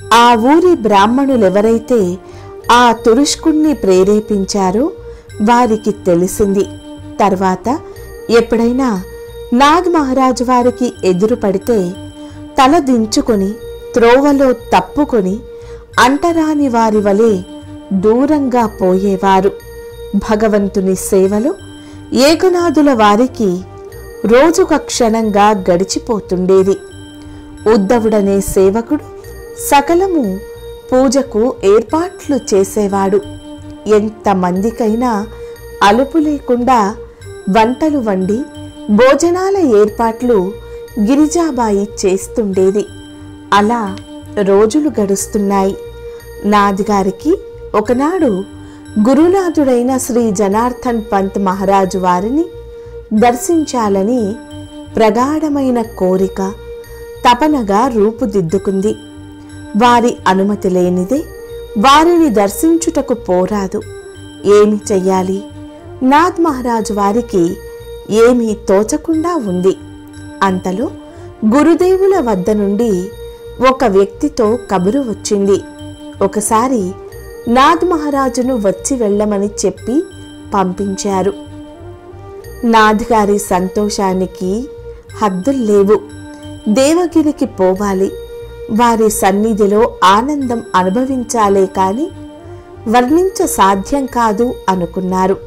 ఆ ఊరి బ్రాహ్మణులెవరైతే ఆ తురుష్కుణ్ణి ప్రేరేపించారో వారికి తెలిసింది తర్వాత ఎప్పుడైనా నాగ్ మహారాజు వారికి ఎదురు పడితే తల దించుకొని త్రోవలో తప్పుకొని అంటరాని వారి వలె దూరంగా పోయేవారు భగవంతుని సేవలో ఏకనాథుల వారికి రోజుక క్షణంగా గడిచిపోతుండేది ఉద్ధవుడనే సేవకుడు సకలము పూజకు ఏర్పాట్లు చేసేవాడు ఎంతమందికైనా అలుపు లేకుండా వంటలు వండి భోజనాల ఏర్పాట్లు గిరిజాబాయి చేస్తుండేది అలా రోజులు గడుస్తున్నాయి నాదిగారికి ఒకనాడు గురునాథుడైన శ్రీ జనార్దన్ పంత్ మహారాజు వారిని దర్శించాలని ప్రగాఢమైన కోరిక తపనగా రూపుదిద్దుకుంది వారి అనుమతి లేనిదే వారిని దర్శించుటకు పోరాదు ఏమి చెయ్యాలి నాథ్ మహారాజు వారికి ఏమీ తోచకుండా ఉంది అంతలో గురుదేవుల వద్ద నుండి ఒక వ్యక్తితో కబురు వచ్చింది ఒకసారి నాథ్ మహారాజును వచ్చి వెళ్ళమని చెప్పి పంపించారు నాథ్ గారి సంతోషానికి హద్దులు లేవు దేవగిరికి పోవాలి వారి సన్నిధిలో ఆనందం అనుభవించాలే కాని వర్ణించ సాధ్యం కాదు అనుకున్నారు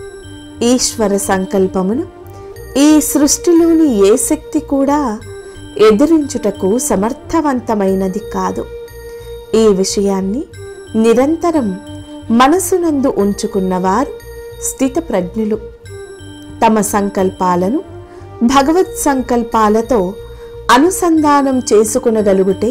ఈశ్వర సంకల్పమును ఈ సృష్టిలోని ఏ శక్తి కూడా ఎదిరించుటకు సమర్థవంతమైనది కాదు ఈ విషయాన్ని నిరంతరం మనసునందు ఉంచుకున్నవారు స్థితప్రజ్ఞులు తమ సంకల్పాలను భగవత్ సంకల్పాలతో అనుసంధానం చేసుకునగలుగుటే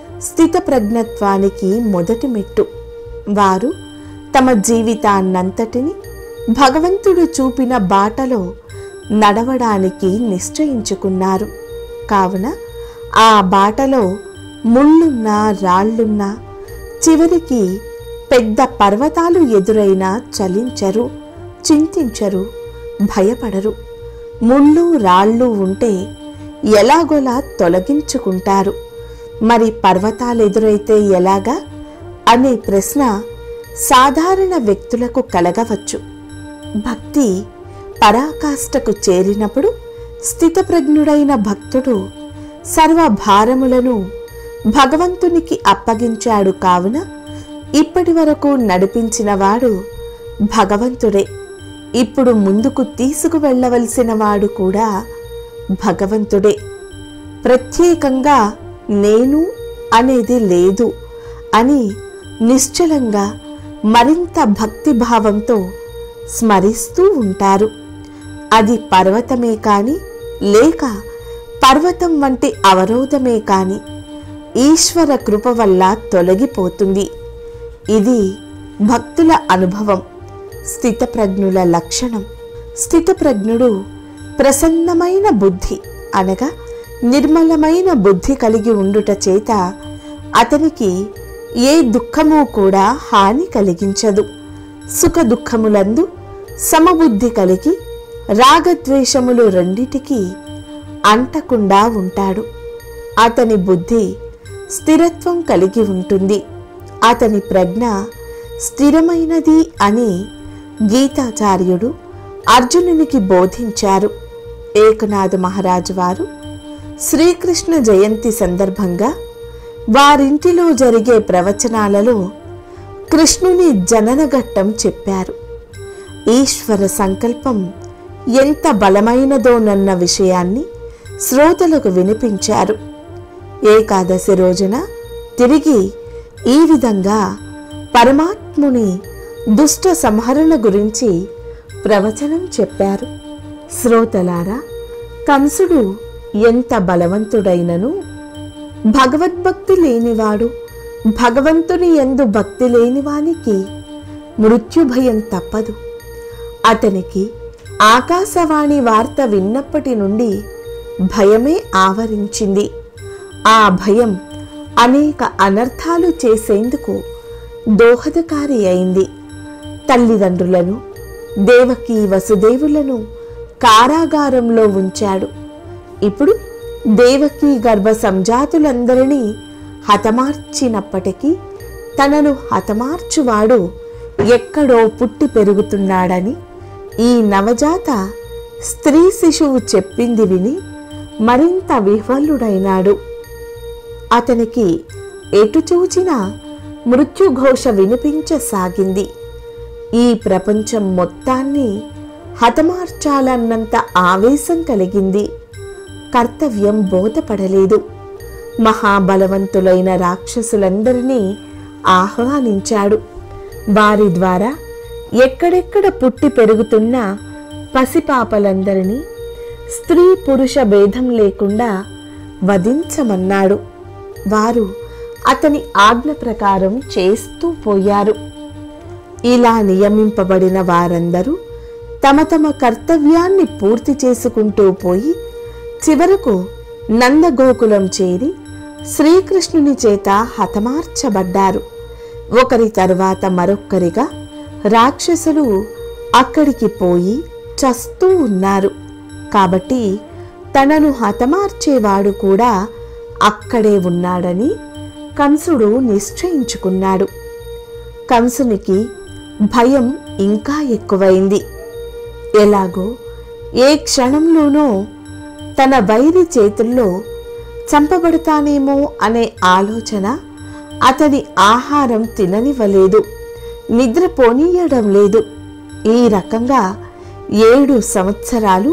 స్థితప్రజ్ఞత్వానికి మొదటి మెట్టు వారు తమ జీవితాన్నంతటిని భగవంతుడు చూపిన బాటలో నడవడానికి నిశ్చయించుకున్నారు కావున ఆ బాటలో ముళ్ళున్నా రాళ్ళున్నా చివరికి పెద్ద పర్వతాలు ఎదురైనా చలించరు చింతించరు భయపడరు ముళ్ళు రాళ్ళు ఉంటే ఎలాగోలా తొలగించుకుంటారు మరి పర్వతాలు ఎదురైతే ఎలాగా అనే ప్రశ్న సాధారణ వ్యక్తులకు కలగవచ్చు భక్తి పరాకాష్ఠకు చేరినప్పుడు స్థితప్రజ్ఞుడైన భక్తుడు సర్వ భారములను భగవంతునికి అప్పగించాడు కావున ఇప్పటి వరకు నడిపించినవాడు భగవంతుడే ఇప్పుడు ముందుకు తీసుకు వెళ్ళవలసిన వాడు కూడా భగవంతుడే ప్రత్యేకంగా నేను అనేది లేదు అని నిశ్చలంగా మరింత భక్తిభావంతో స్మరిస్తూ ఉంటారు అది పర్వతమే కాని లేక పర్వతం వంటి అవరోధమే కాని ఈశ్వర కృప వల్ల తొలగిపోతుంది ఇది భక్తుల అనుభవం స్థితప్రజ్ఞుల లక్షణం స్థితప్రజ్ఞుడు ప్రసన్నమైన బుద్ధి అనగా నిర్మలమైన బుద్ధి కలిగి ఉండుట చేత అతనికి ఏ దుఃఖము కూడా హాని కలిగించదు సుఖ దుఃఖములందు సమబుద్ధి కలిగి రాగద్వేషములు రెండిటికి అంటకుండా ఉంటాడు అతని బుద్ధి స్థిరత్వం కలిగి ఉంటుంది అతని ప్రజ్ఞ స్థిరమైనది అని గీతాచార్యుడు అర్జునునికి బోధించారు ఏకనాథ మహారాజు వారు శ్రీకృష్ణ జయంతి సందర్భంగా వారింటిలో జరిగే ప్రవచనాలలో కృష్ణుని జననఘట్టం చెప్పారు ఈశ్వర సంకల్పం ఎంత బలమైనదోనన్న విషయాన్ని శ్రోతలకు వినిపించారు ఏకాదశి రోజున తిరిగి ఈ విధంగా పరమాత్ముని దుష్ట సంహరణ గురించి ప్రవచనం చెప్పారు శ్రోతలారా కంసుడు ఎంత బలవంతుడైనను భగవద్భక్తి లేనివాడు భగవంతుని ఎందు భక్తి లేనివానికి మృత్యుభయం తప్పదు అతనికి ఆకాశవాణి వార్త విన్నప్పటి నుండి భయమే ఆవరించింది ఆ భయం అనేక అనర్థాలు చేసేందుకు దోహదకారి అయింది తల్లిదండ్రులను దేవకి వసుదేవులను కారాగారంలో ఉంచాడు ఇప్పుడు దేవకి గర్భ సంజాతులందరినీ హతమార్చినప్పటికీ తనను హతమార్చువాడు ఎక్కడో పుట్టి పెరుగుతున్నాడని ఈ నవజాత స్త్రీ శిశువు చెప్పింది విని మరింత విహ్వలుడైనాడు అతనికి ఎటు చూచినా మృత్యుఘోష వినిపించసాగింది ఈ ప్రపంచం మొత్తాన్ని హతమార్చాలన్నంత ఆవేశం కలిగింది కర్తవ్యం బోధపడలేదు మహాబలవంతులైన రాక్షసులందరినీ ఆహ్వానించాడు వారి ద్వారా ఎక్కడెక్కడ పుట్టి పెరుగుతున్న పసిపాపలందరినీ స్త్రీ పురుష భేదం లేకుండా వధించమన్నాడు వారు అతని ఆజ్ఞ ప్రకారం చేస్తూ పోయారు ఇలా నియమింపబడిన వారందరూ తమ తమ కర్తవ్యాన్ని పూర్తి చేసుకుంటూ పోయి చివరకు నందగోకులం చేరి శ్రీకృష్ణుని చేత హతమార్చబడ్డారు ఒకరి తర్వాత మరొక్కరిగా రాక్షసులు అక్కడికి పోయి చస్తూ ఉన్నారు కాబట్టి తనను హతమార్చేవాడు కూడా అక్కడే ఉన్నాడని కంసుడు నిశ్చయించుకున్నాడు కంసునికి భయం ఇంకా ఎక్కువైంది ఎలాగో ఏ క్షణంలోనో తన వైరి చేతుల్లో చంపబడతానేమో అనే ఆలోచన అతని ఆహారం తిననివ్వలేదు నిద్రపోనీయడం లేదు ఈ రకంగా ఏడు సంవత్సరాలు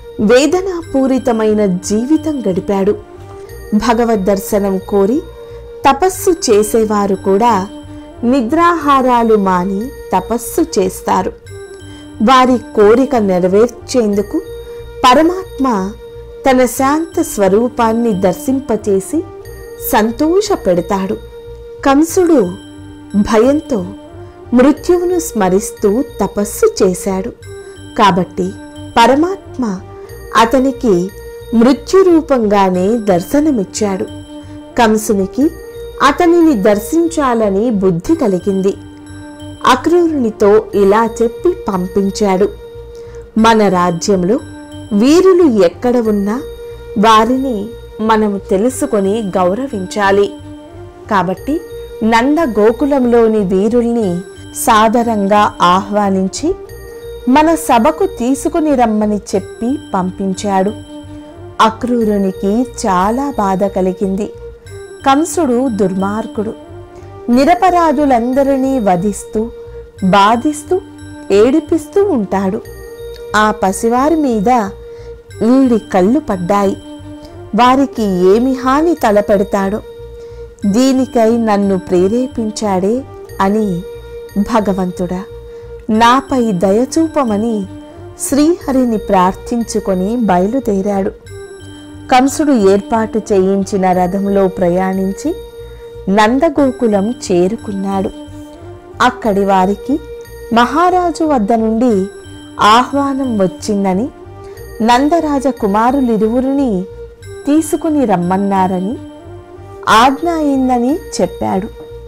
వేదనాపూరితమైన జీవితం గడిపాడు భగవద్ దర్శనం కోరి తపస్సు చేసేవారు కూడా నిద్రాహారాలు మాని తపస్సు చేస్తారు వారి కోరిక నెరవేర్చేందుకు పరమాత్మ తన శాంత స్వరూపాన్ని దర్శింపచేసి సంతోషపెడతాడు కంసుడు భయంతో మృత్యువును స్మరిస్తూ తపస్సు చేశాడు కాబట్టి పరమాత్మ అతనికి మృత్యురూపంగానే దర్శనమిచ్చాడు కంసునికి అతనిని దర్శించాలని బుద్ధి కలిగింది అక్రూరునితో ఇలా చెప్పి పంపించాడు మన రాజ్యంలో వీరులు ఎక్కడ ఉన్నా వారిని మనము తెలుసుకొని గౌరవించాలి కాబట్టి నంద గోకులంలోని వీరుల్ని సాదరంగా ఆహ్వానించి మన సభకు తీసుకుని రమ్మని చెప్పి పంపించాడు అక్రూరునికి చాలా బాధ కలిగింది కంసుడు దుర్మార్గుడు నిరపరాధులందరినీ వధిస్తూ బాధిస్తూ ఏడిపిస్తూ ఉంటాడు ఆ పసివారి మీద వీడి కళ్ళు పడ్డాయి వారికి ఏమి హాని తలపెడతాడో దీనికై నన్ను ప్రేరేపించాడే అని భగవంతుడా నాపై దయచూపమని శ్రీహరిని ప్రార్థించుకొని బయలుదేరాడు కంసుడు ఏర్పాటు చేయించిన రథంలో ప్రయాణించి నందగోకులం చేరుకున్నాడు అక్కడి వారికి మహారాజు వద్ద నుండి ఆహ్వానం వచ్చిందని నందరాజ కుమారులిరువురిని తీసుకుని రమ్మన్నారని ఆజ్ఞ అయిందని చెప్పాడు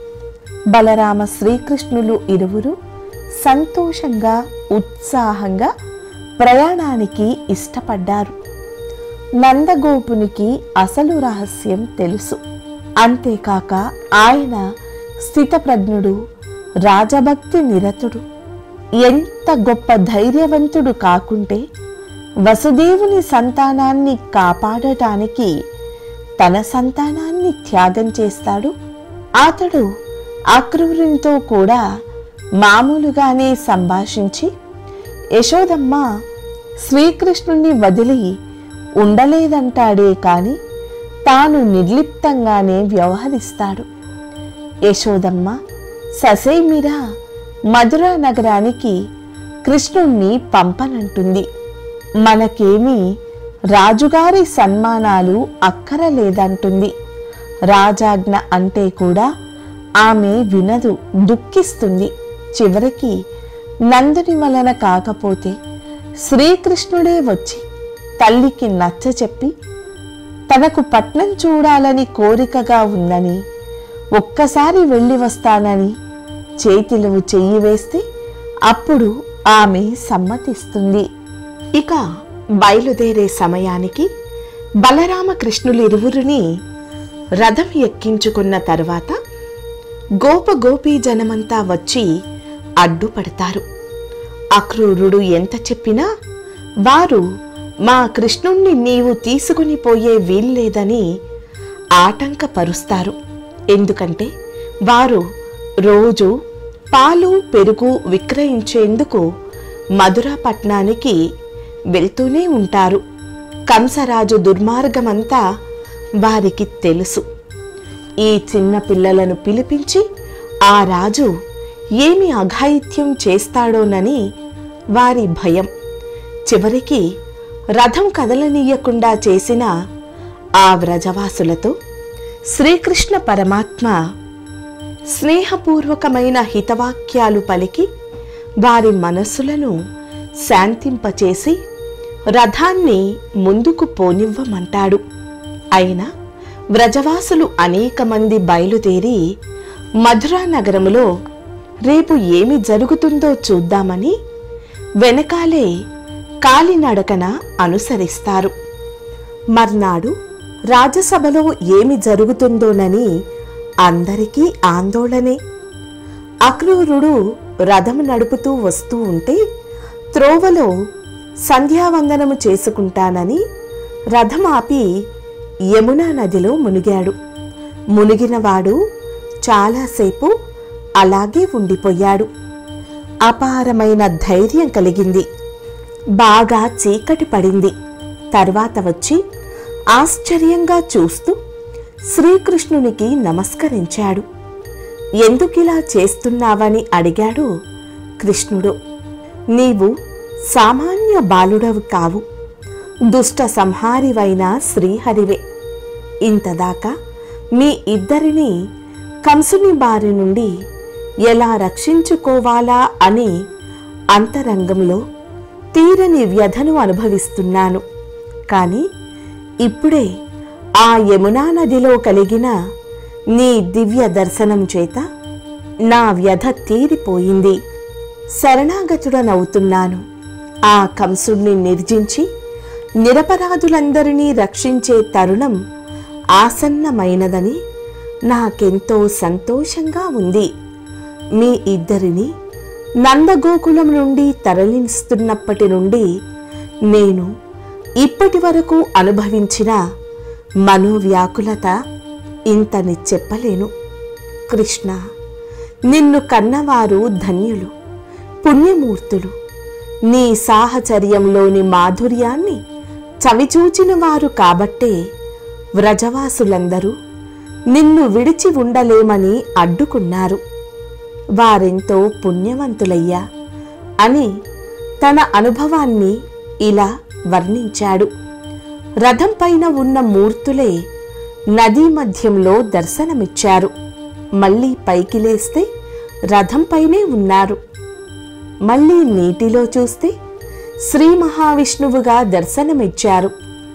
బలరామ శ్రీకృష్ణులు ఇరువురు సంతోషంగా ఉత్సాహంగా ప్రయాణానికి ఇష్టపడ్డారు నందగోపునికి అసలు రహస్యం తెలుసు అంతేకాక ఆయన స్థితప్రజ్ఞుడు రాజభక్తి నిరతుడు ఎంత గొప్ప ధైర్యవంతుడు కాకుంటే వసుదేవుని సంతానాన్ని కాపాడటానికి తన సంతానాన్ని త్యాగం చేస్తాడు అతడు అక్రూరునితో కూడా మామూలుగానే సంభాషించి యశోదమ్మ శ్రీకృష్ణుణ్ణి వదిలి ఉండలేదంటాడే కాని తాను నిర్లిప్తంగానే వ్యవహరిస్తాడు యశోదమ్మ ససేమిరా మధురా నగరానికి కృష్ణుణ్ణి పంపనంటుంది మనకేమీ రాజుగారి సన్మానాలు అక్కరలేదంటుంది రాజాజ్ఞ అంటే కూడా ఆమె వినదు దుఃఖిస్తుంది చివరికి నందుని వలన కాకపోతే శ్రీకృష్ణుడే వచ్చి తల్లికి నచ్చ చెప్పి తనకు పట్నం చూడాలని కోరికగా ఉందని ఒక్కసారి వెళ్ళి వస్తానని చేతిలో చెయ్యి వేస్తే అప్పుడు ఆమె సమ్మతిస్తుంది ఇక బయలుదేరే సమయానికి బలరామకృష్ణులిరువురిని రథం ఎక్కించుకున్న తర్వాత గోప గోపీ జనమంతా వచ్చి అడ్డుపడతారు అక్రూరుడు ఎంత చెప్పినా వారు మా కృష్ణుణ్ణి నీవు తీసుకుని పోయే వీల్లేదని ఆటంకపరుస్తారు ఎందుకంటే వారు రోజు పాలు పెరుగు విక్రయించేందుకు మధురాపట్నానికి వెళ్తూనే ఉంటారు కంసరాజు దుర్మార్గమంతా వారికి తెలుసు ఈ చిన్న పిల్లలను పిలిపించి ఆ రాజు ఏమి అఘాయిత్యం చేస్తాడోనని వారి భయం చివరికి రథం కదలనీయకుండా చేసిన ఆ వ్రజవాసులతో శ్రీకృష్ణ పరమాత్మ స్నేహపూర్వకమైన హితవాక్యాలు పలికి వారి మనస్సులను శాంతింపచేసి రథాన్ని ముందుకు పోనివ్వమంటాడు అయినా వ్రజవాసులు అనేక మంది బయలుదేరి మధురా నగరములో రేపు ఏమి జరుగుతుందో చూద్దామని వెనకాలే కాలినడకన అనుసరిస్తారు మర్నాడు రాజసభలో ఏమి జరుగుతుందోనని అందరికీ ఆందోళనే అక్రూరుడు రథం నడుపుతూ వస్తూ ఉంటే త్రోవలో సంధ్యావందనము చేసుకుంటానని రథం ఆపి యమునా నదిలో మునిగాడు మునిగినవాడు చాలాసేపు అలాగే ఉండిపోయాడు అపారమైన ధైర్యం కలిగింది బాగా చీకటి పడింది తర్వాత వచ్చి ఆశ్చర్యంగా చూస్తూ శ్రీకృష్ణునికి నమస్కరించాడు ఎందుకిలా చేస్తున్నావని అడిగాడు కృష్ణుడు నీవు సామాన్య బాలుడవు కావు దుష్ట సంహారివైన శ్రీహరివే ఇంతదాకా మీ ఇద్దరిని కంసుని బారి నుండి ఎలా రక్షించుకోవాలా అని అంతరంగంలో తీరని వ్యధను అనుభవిస్తున్నాను కానీ ఇప్పుడే ఆ యమునా నదిలో కలిగిన నీ దివ్య దర్శనం చేత నా వ్యధ తీరిపోయింది శరణాగతుడనవుతున్నాను ఆ కంసుణ్ణి నిర్జించి నిరపరాధులందరినీ రక్షించే తరుణం ఆసన్నమైనదని నాకెంతో సంతోషంగా ఉంది మీ ఇద్దరిని నందగోకులం నుండి తరలిస్తున్నప్పటి నుండి నేను ఇప్పటి వరకు అనుభవించిన మనోవ్యాకులత ఇంతని చెప్పలేను కృష్ణ నిన్ను కన్నవారు ధన్యులు పుణ్యమూర్తులు నీ సాహచర్యంలోని మాధుర్యాన్ని చవిచూచిన వారు కాబట్టే వ్రజవాసులందరూ నిన్ను విడిచి ఉండలేమని అడ్డుకున్నారు వారెంతో పుణ్యవంతులయ్యా అని తన అనుభవాన్ని ఇలా వర్ణించాడు రథం పైన ఉన్న మూర్తులే నదీ మధ్యంలో దర్శనమిచ్చారు మళ్ళీ పైకి లేస్తే రథంపైనే ఉన్నారు మళ్ళీ నీటిలో చూస్తే శ్రీ మహావిష్ణువుగా దర్శనమిచ్చారు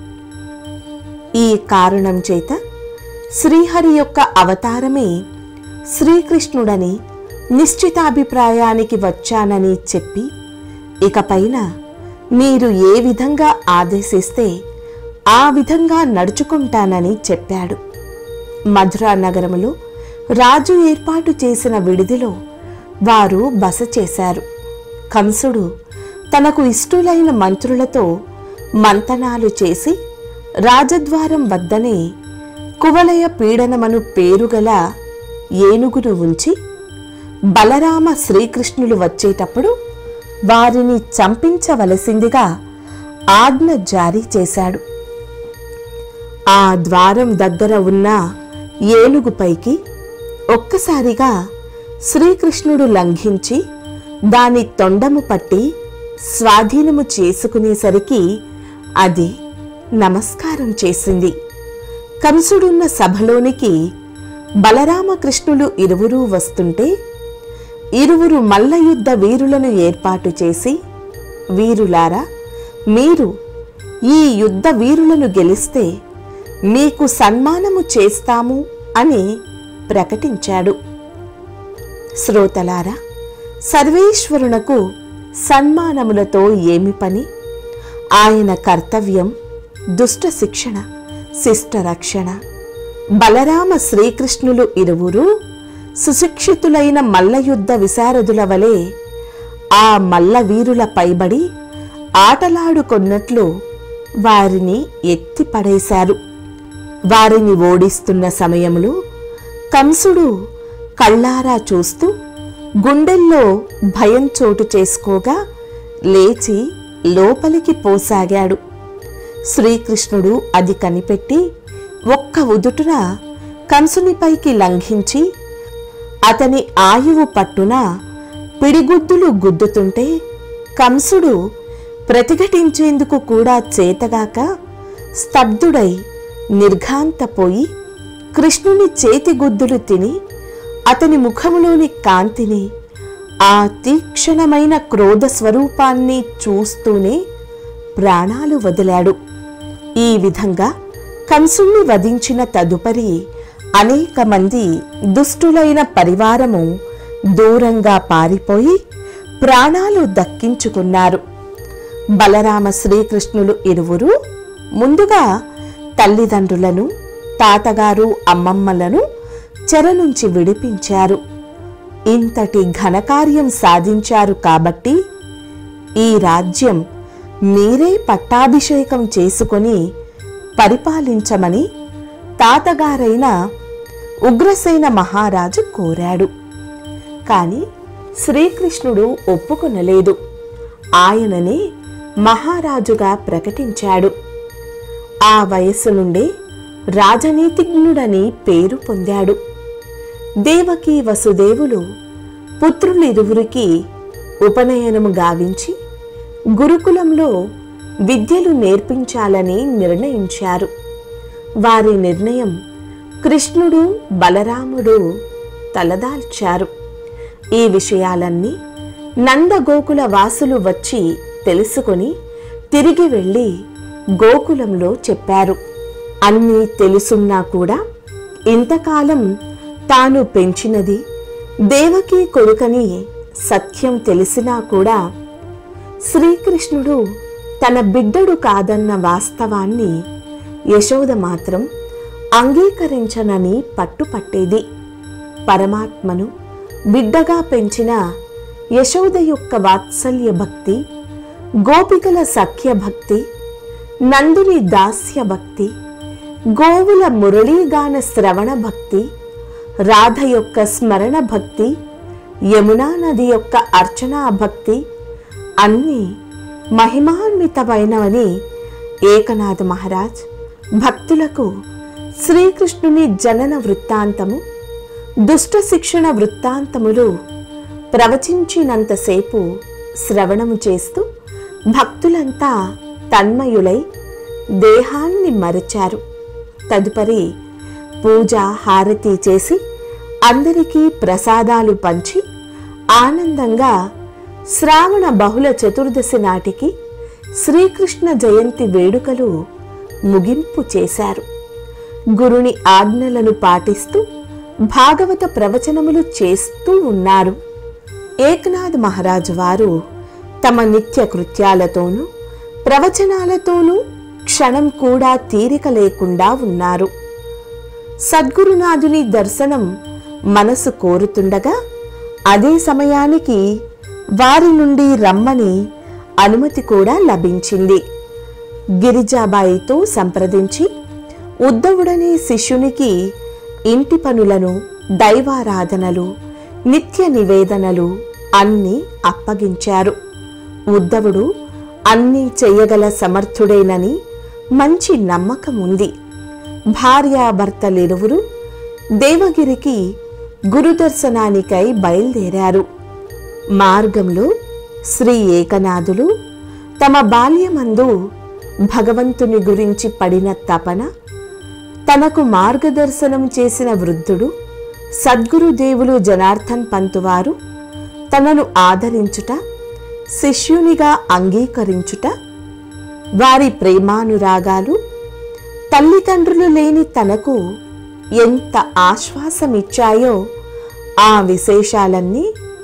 ఈ కారణం చేత శ్రీహరి యొక్క అవతారమే శ్రీకృష్ణుడని నిశ్చితాభిప్రాయానికి వచ్చానని చెప్పి ఇకపైన మీరు ఏ విధంగా ఆదేశిస్తే ఆ విధంగా నడుచుకుంటానని చెప్పాడు మధురా నగరములో రాజు ఏర్పాటు చేసిన విడిదిలో వారు బస చేశారు కంసుడు తనకు ఇష్టులైన మంత్రులతో మంతనాలు చేసి రాజద్వారం వద్దనే కువలయ పీడనమను పేరుగల ఏనుగును ఉంచి బలరామ శ్రీకృష్ణులు వచ్చేటప్పుడు వారిని చంపించవలసిందిగా ఆజ్ఞ జారీ చేశాడు ఆ ద్వారం దగ్గర ఉన్న ఏనుగుపైకి ఒక్కసారిగా శ్రీకృష్ణుడు లంఘించి దాని తొండము పట్టి స్వాధీనము చేసుకునేసరికి అది నమస్కారం చేసింది కంసుడున్న సభలోనికి బలరామకృష్ణులు ఇరువురూ వస్తుంటే ఇరువురు మల్లయుద్ధ వీరులను ఏర్పాటు చేసి వీరులారా మీరు ఈ యుద్ధ వీరులను గెలిస్తే మీకు సన్మానము చేస్తాము అని ప్రకటించాడు శ్రోతలారా సర్వేశ్వరునకు సన్మానములతో ఏమి పని ఆయన కర్తవ్యం దుష్ట శిక్షణ శిష్ట రక్షణ బలరామ శ్రీకృష్ణులు ఇరువురు సుశిక్షితులైన మల్లయుద్ధ విశారదుల వలె ఆ మల్ల వీరుల పైబడి ఆటలాడుకొన్నట్లు వారిని ఎత్తి పడేశారు వారిని ఓడిస్తున్న సమయంలో కంసుడు కళ్ళారా చూస్తూ గుండెల్లో భయం చోటు చేసుకోగా లేచి లోపలికి పోసాగాడు శ్రీకృష్ణుడు అది కనిపెట్టి ఒక్క ఉదుటున కంసునిపైకి లంఘించి అతని ఆయువు పట్టున పిడిగుద్దులు గుద్దుతుంటే కంసుడు ప్రతిఘటించేందుకు కూడా చేతగాక స్తబ్దుడై నిర్ఘాంతపోయి కృష్ణుని చేతి గుద్దులు తిని అతని ముఖములోని కాంతిని ఆ తీక్షణమైన క్రోధ స్వరూపాన్ని చూస్తూనే ప్రాణాలు వదిలాడు ఈ విధంగా కంసుణ్ణి వధించిన తదుపరి అనేక మంది దుష్టులైన పరివారము దూరంగా పారిపోయి ప్రాణాలు దక్కించుకున్నారు బలరామ శ్రీకృష్ణులు ఇరువురు ముందుగా తల్లిదండ్రులను తాతగారు అమ్మమ్మలను చెర నుంచి విడిపించారు ఇంతటి ఘనకార్యం సాధించారు కాబట్టి ఈ రాజ్యం మీరే పట్టాభిషేకం చేసుకొని పరిపాలించమని తాతగారైన ఉగ్రసేన మహారాజు కోరాడు కాని శ్రీకృష్ణుడు ఒప్పుకొనలేదు ఆయననే మహారాజుగా ప్రకటించాడు ఆ వయస్సు నుండే రాజనీతిజ్ఞుడని పేరు పొందాడు దేవకి వసుదేవులు పుత్రులిరువురికి ఉపనయనము గావించి గురుకులంలో విద్యలు నేర్పించాలని నిర్ణయించారు వారి నిర్ణయం కృష్ణుడు బలరాముడు తలదాల్చారు ఈ విషయాలన్నీ నందగోకుల వాసులు వచ్చి తెలుసుకొని తిరిగి వెళ్ళి గోకులంలో చెప్పారు అన్నీ తెలుసున్నా కూడా ఇంతకాలం తాను పెంచినది దేవకీ కొడుకని సత్యం తెలిసినా కూడా శ్రీకృష్ణుడు తన బిడ్డడు కాదన్న వాస్తవాన్ని యశోద మాత్రం అంగీకరించనని పట్టుపట్టేది పరమాత్మను బిడ్డగా పెంచిన యశోద యొక్క వాత్సల్య భక్తి గోపికల సఖ్య భక్తి నందుని దాస్య భక్తి గోవుల మురళీగాన శ్రవణ భక్తి రాధ యొక్క స్మరణ భక్తి యమునా నది యొక్క అర్చనా భక్తి అన్నీ మహిమాన్వితమైనవని ఏకనాథ మహారాజ్ భక్తులకు శ్రీకృష్ణుని జనన వృత్తాంతము దుష్ట శిక్షణ వృత్తాంతములు ప్రవచించినంతసేపు శ్రవణము చేస్తూ భక్తులంతా తన్మయులై దేహాన్ని మరచారు తదుపరి పూజ హారతి చేసి అందరికీ ప్రసాదాలు పంచి ఆనందంగా శ్రావణ బహుళ చతుర్దశి నాటికి శ్రీకృష్ణ జయంతి వేడుకలు ముగింపు చేశారు గురుని ఆజ్ఞలను పాటిస్తూ భాగవత ప్రవచనములు చేస్తూ ఉన్నారు ఏకనాథ్ మహారాజు వారు తమ నిత్య కృత్యాలతోనూ ప్రవచనాలతోనూ క్షణం కూడా తీరిక లేకుండా ఉన్నారు సద్గురునాథుని దర్శనం మనసు కోరుతుండగా అదే సమయానికి వారి నుండి రమ్మని అనుమతి కూడా లభించింది గిరిజాబాయితో సంప్రదించి ఉద్ధవుడనే శిష్యునికి ఇంటి పనులను దైవారాధనలు నిత్య నివేదనలు అన్నీ అప్పగించారు ఉద్ధవుడు అన్నీ చెయ్యగల సమర్థుడేనని మంచి నమ్మకం ఉంది భార్యాభర్తలిరువురు దేవగిరికి గురుదర్శనానికై బయలుదేరారు మార్గంలో శ్రీ ఏకనాథులు తమ బాల్యమందు భగవంతుని గురించి పడిన తపన తనకు మార్గదర్శనం చేసిన వృద్ధుడు సద్గురుదేవులు జనార్దన్ పంతువారు తనను ఆదరించుట శిష్యునిగా అంగీకరించుట వారి ప్రేమానురాగాలు తల్లిదండ్రులు లేని తనకు ఎంత ఆశ్వాసమిచ్చాయో ఆ విశేషాలన్నీ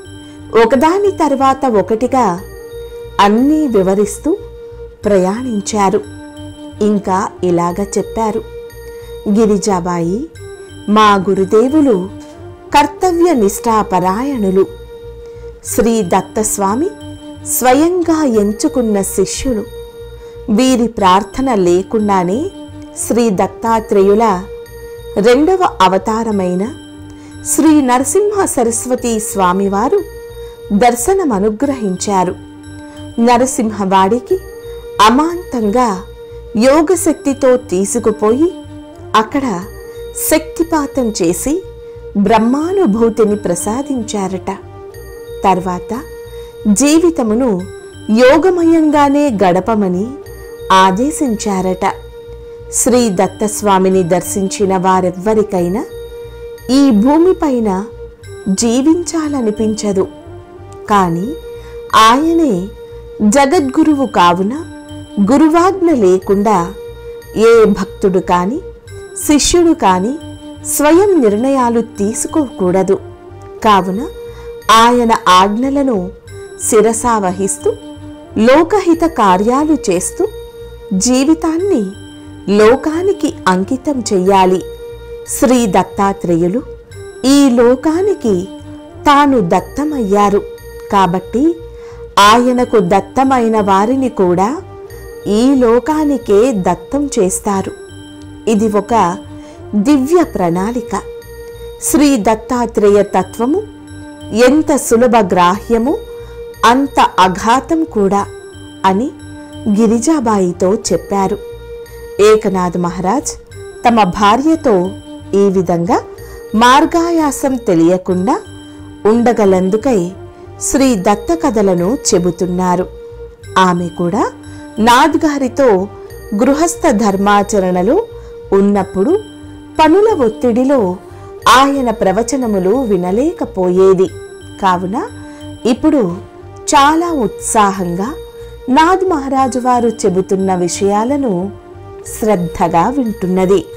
ఒకదాని తర్వాత ఒకటిగా అన్నీ వివరిస్తూ ప్రయాణించారు ఇంకా ఇలాగ చెప్పారు గిరిజాబాయి మా గురుదేవులు కర్తవ్య నిష్ఠాపరాయణులు శ్రీ దత్తస్వామి స్వయంగా ఎంచుకున్న శిష్యులు వీరి ప్రార్థన లేకుండానే శ్రీ దత్తాత్రేయుల రెండవ అవతారమైన శ్రీ నరసింహ సరస్వతి స్వామివారు దర్శనమనుగ్రహించారు నరసింహవాడికి అమాంతంగా యోగశక్తితో తీసుకుపోయి అక్కడ శక్తిపాతం చేసి బ్రహ్మానుభూతిని ప్రసాదించారట తర్వాత జీవితమును యోగమయంగానే గడపమని ఆదేశించారట శ్రీ దత్తస్వామిని దర్శించిన వారెవ్వరికైనా ఈ భూమిపైన జీవించాలనిపించదు కానీ ఆయనే జగద్గురువు కావున గురువాజ్ఞ లేకుండా ఏ భక్తుడు కాని శిష్యుడు కాని స్వయం నిర్ణయాలు తీసుకోకూడదు కావున ఆయన ఆజ్ఞలను శిరసావహిస్తూ లోకహిత కార్యాలు చేస్తూ జీవితాన్ని లోకానికి అంకితం చెయ్యాలి శ్రీ దత్తాత్రేయులు ఈ లోకానికి తాను దత్తమయ్యారు కాబట్టి ఆయనకు దత్తమైన వారిని కూడా ఈ లోకానికే దత్తం చేస్తారు ఇది ఒక దివ్య ప్రణాళిక శ్రీ దత్తాత్రేయ తత్వము ఎంత సులభ గ్రాహ్యము అంత అఘాతం కూడా అని గిరిజాబాయితో చెప్పారు ఏకనాథ్ మహారాజ్ తమ భార్యతో ఈ విధంగా మార్గాయాసం తెలియకుండా ఉండగలందుకై శ్రీ దత్త కథలను చెబుతున్నారు ఆమె కూడా నాథ్ గారితో గృహస్థ ధర్మాచరణలో ఉన్నప్పుడు పనుల ఒత్తిడిలో ఆయన ప్రవచనములు వినలేకపోయేది కావున ఇప్పుడు చాలా ఉత్సాహంగా నాథ్ మహారాజు వారు చెబుతున్న విషయాలను శ్రద్ధగా వింటున్నది